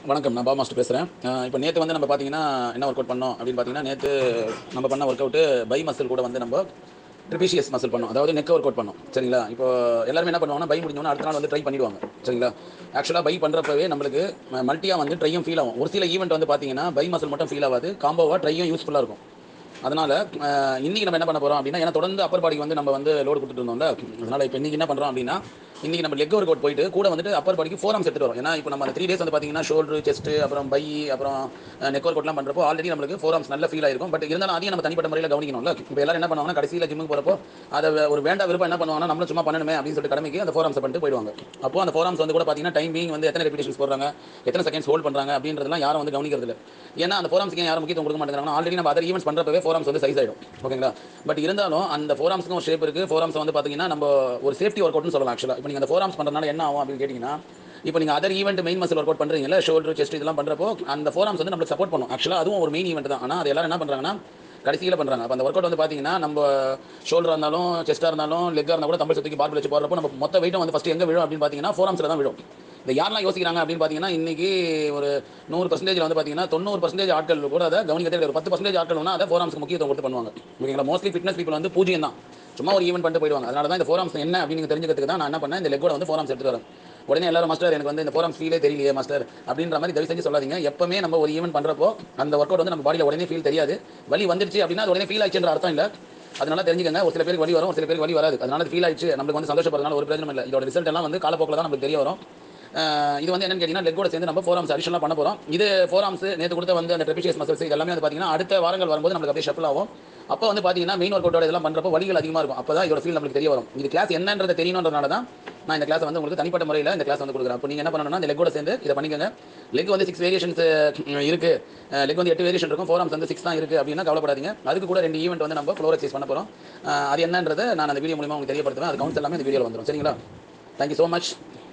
வணக்கம் நான் பாபா மாஸ்டர் பேசுகிறேன் இப்போ நேற்று வந்து நம்ம பார்த்தீங்கன்னா என்ன ஒர்க் அவுட் பண்ணோம் அப்படின்னு பார்த்தீங்கன்னா நேற்று நம்ம பண்ண ஒர்க் அவுட்டு பை மசில் கூட வந்து நம்ம ட்ரிபிஷியஸ் மசில் பண்ணோம் அதாவது நெக் ஒர்க் அவுட் பண்ணோம் சரிங்களா இப்போ எல்லாருமே என்ன பண்ணுவாங்கன்னா பை முடிஞ்சோன்னா அடுத்த நாள் வந்து ட்ரை பண்ணிடுவாங்க சரிங்களா ஆக்சுவலாக பை பண்ணுறப்பவே நம்மளுக்கு மல்ட்டியாக வந்து ட்ரையும் ஃபீல் ஆகும் ஒரு சில ஈவெண்ட் வந்து பார்த்தீங்கன்னா பை மசில் மட்டும் ஃபீல் ஆகாது காம்போவாக ட்ரையும் யூஸ்ஃபுல்லாக இருக்கும் அதனால் இன்றைக்கி நம்ம என்ன பண்ண போகிறோம் அப்படின்னா ஏன்னா தொடர்ந்து அப்பர் பாடிக்கு வந்து நம்ம வந்து லோடு கொடுத்துட்டு இருந்தோம்ல அதனால் இப்போ இன்றைக்கி என்ன பண்ணுறோம் அப்படின்னா இன்றைக்கி நம்ம லெக் ஒர்க் அவுட் போயிட்டு கூட வந்துட்டு அப்பர் பாடிக்கு ஃபோர் ஆர்ம்ஸ் எடுத்துட்டு வரோம் ஏன்னா இப்போ நம்ம அந்த த்ரீ டேஸ் வந்து பார்த்தீங்கன்னா ஷோல்டர் செஸ்ட் அப்புறம் பை அப்புறம் நெக் ஒர்க் அவுட்லாம் பண்ணுறப்போ ஆல்ரெடி நம்மளுக்கு ஃபோர் ஆர்ம்ஸ் நல்ல ஃபீல் ஆயிருக்கும் பட் இருந்தாலும் அதையும் நம்ம தனிப்பட்ட முறையில் கவனிக்கணும்ல இப்போ எல்லாரும் என்ன பண்ணுவாங்கன்னா கடைசியில் ஜிம்முக்கு போகிறப்போ அதை ஒரு வேண்டா விருப்பம் என்ன பண்ணுவாங்கன்னா நம்மளும் சும்மா பண்ணணுமே அப்படின்னு சொல்லிட்டு கடமைக்கு அந்த ஃபோர் ஆர்ம்ஸ் பண்ணிட்டு போயிடுவாங்க அப்போ அந்த ஃபோர் ஆர்ம்ஸ் வந்து கூட பார்த்தீங்கன்னா டைமிங் வந்து எத்தனை ரெப்பிடேஷன்ஸ் போடுறாங்க எத்தனை செகண்ட்ஸ் ஹோல்ட் பண்ணுறாங்க அப்படின்றதெல்லாம் யாரும் வந்து கவனிக்கிறது இல்லை ஏன்னா அந்த ஃபோர் ஆர்ம்ஸ்க்கு யாரும் முக்கியத்துவம் கொடுக்க மாட்டேங்கிறாங்க ஆல்ரெடி நம்ம அதர் ஈவெண்ட்ஸ் பண்ணுறப்பவே ஃபோர் ஆர்ம்ஸ் வந்து சைஸ் ஆயிடும் ஓகேங்களா பட் இருந்தாலும் அந்த ஃபோர் ஆர்ம்ஸ்க்கு ஒரு ஷேப் இருக்குது ஃபோர் ஆர்ம்ஸ் வந்து பார்த்தீங்கன்னா நம்ம ஒரு சேஃப்டி ஒர்க் அவுட்னு சொல்லலாம் ஆக்சுவலாக இப்போ நீங்கள் அந்த ஃபோர் ஆர்ம்ஸ் பண்ணுறதுனால என்ன ஆகும் அப்படின்னு கேட்டிங்கன்னா இப்போ நீங்கள் other event main muscle workout பண்ணுறீங்கல்ல ஷோல்டர் செஸ்ட் இதெல்லாம் பண்ணுறப்போ அந்த ஃபோர் ஆர்ம்ஸ் வந்து நம்மளுக்கு சப்போர்ட் பண்ணும் ஆக்சுவலாக அதுவும் ஒரு மெயின் ஈவெண்ட் தான் ஆனால் அது எல்லாரும் என்ன பண்ணுறாங்கன்னா கடைசியில் பண்ணுறாங்க அப்போ அந்த ஒர்க் அவுட் வந்து பார்த்தீங்கன்னா நம்ம ஷோல்டராக இருந்தாலும் செஸ்ட்டாக இருந்தாலும் லெக்காக இருந்தால் கூட தம்பல் சுற்றிக்கு பார்பிள் வச்சு போடுறப்போ நம்ம மொத்த வெயிட்டும் வந்து ஃபஸ்ட்டு எங்கே விழும் அப்படின்னு பார்த்தீங்கன்னா ஃபோர் ஆர்ம்ஸில் தான் விழும் இந்த யாரெல்லாம் யோசிக்கிறாங்க அப்படின்னு பார்த்தீங்கன்னா இன்னைக்கு ஒரு நூறு பர்சன்டேஜ் வந்து பார்த்தீங்கன்னா தொண்ணூறு பர்சன்டேஜ் ஆட்கள் கூட அதை கவனிக்கதே ஒரு பத்து பர்சன்டேஜ் ஆட்கள் வந்து அதை ஃபோர் ஆர்ம்ஸ்க்கு முக்கியத்துவம் கொடுத்து பண்ணுவாங்க ஓகேங்களா மோஸ்ட்லி ஃபிட்னஸ் பீப்பிள் வந்து பூஜ்யம் தான் சும்மா ஒரு ஈவெண்ட் பண்ணிட்டு போயிடுவாங்க அதனால தான் இந்த ஃபோர் ஆர்ம்ஸ் என்ன அப்படின்னு நீங்க தெரிஞ்சுக்கிறதுக்கு தான் நான் என்ன பண்ணேன் இந்த லெக்கோட வந்து ஃபோர் ஆர்ம்ஸ் எடுத்து வரேன் உடனே எல்லாரும் மாஸ்டர் எனக்கு வந்து இந்த ஃபோர் ஆர்ம்ஸ் ஃபீலே தெரியலையே மாஸ்டர் அப்படின்ற மாதிரி தயவு செஞ்சு சொல்லாதீங்க எப்பவுமே நம்ம ஒரு ஈவெண்ட் பண்ணுறப்போ அந்த ஒர்க் அவுட் வந்து நம்ம பாடியில் உடனே ஃபீல் தெரியாது வலி வந்துருச்சு அப்படின்னா அது உடனே ஃபீல் ஆச்சுன்ற அர்த்தம் இல்லை அதனால தெரிஞ்சுக்கங்க ஒரு சில பேருக்கு வலி வரும் ஒரு சில பேருக்கு வலி வராது அதனால ஃபீல் ஆயிடுச்சு நம்மளுக்கு வந்து சந்தோஷப்படுறதுனால ஒரு பிரச்சனை இல்லை இதோட ரிசல்ட் எல்லாம் வந்து காலப்போக்கில் தான் நமக்கு தெரிய வரும் அஹ் இது வந்து என்னன்னு கேட்டிங்கன்னா லெக்கோட சேர்ந்து நம்ம ஃபோர் ஆர்ம்ஸ் அடிஷனலாக பண்ண போகிறோம் இது ஃபோர் ஆர்ம்ஸ் நேற்று கொடுத்த வந்து அந்த ட்ரெபிஷியஸ் மசில்ஸ் இது எல்லாமே வந்து பார்த்தீங்கன்னா அடுத்த வாரங்கள் வரும்போது நம்மளுக்கு அப்படியே ஷஃபில் ஆகும் அப்போ வந்து பார்த்தீங்கன்னா மெயின் ஒர்க் அவுட்டோட இதெல்லாம் பண்ணுறப்போ வலிகள் அதிகமாக இருக்கும் அப்போ தான் இதோட ஃபீல் நம்மளுக்கு தெரிய வரும் இது கிளாஸ் என்னன்றது தெரியணுன்றனால தான் நான் இந்த கிளாஸ் வந்து உங்களுக்கு தனிப்பட்ட முறையில் இந்த கிளாஸ் வந்து கொடுக்குறேன் அப்போ நீங்கள் என்ன பண்ணணும்னா இந்த லெக்கோட சேர்ந்து இதை பண்ணிக்கோங்க லெக் வந்து சிக்ஸ் வேரியேஷன்ஸ் இருக்கு லெக் வந்து எட்டு வேரியேஷன் இருக்கும் ஃபோர் ஆர்ம்ஸ் வந்து சிக்ஸ் தான் இருக்குது அப்படின்னா கவலைப்படாதீங்க அதுக்கு கூட ரெண்டு ஈவெண்ட் வந்து நம்ம ஃப்ளோர் எக்ஸைஸ் பண்ண போகிறோம் அது என்னன்றதை நான் அந்த வீடியோ மூலியமாக உங்களுக்கு தெரியப்படுத்துவேன் அது கவுன்ஸ் எல்லாமே இந்த வீடியோவில் வந்துடும் சரிங்களா தேங்க்யூ ஸோ மச்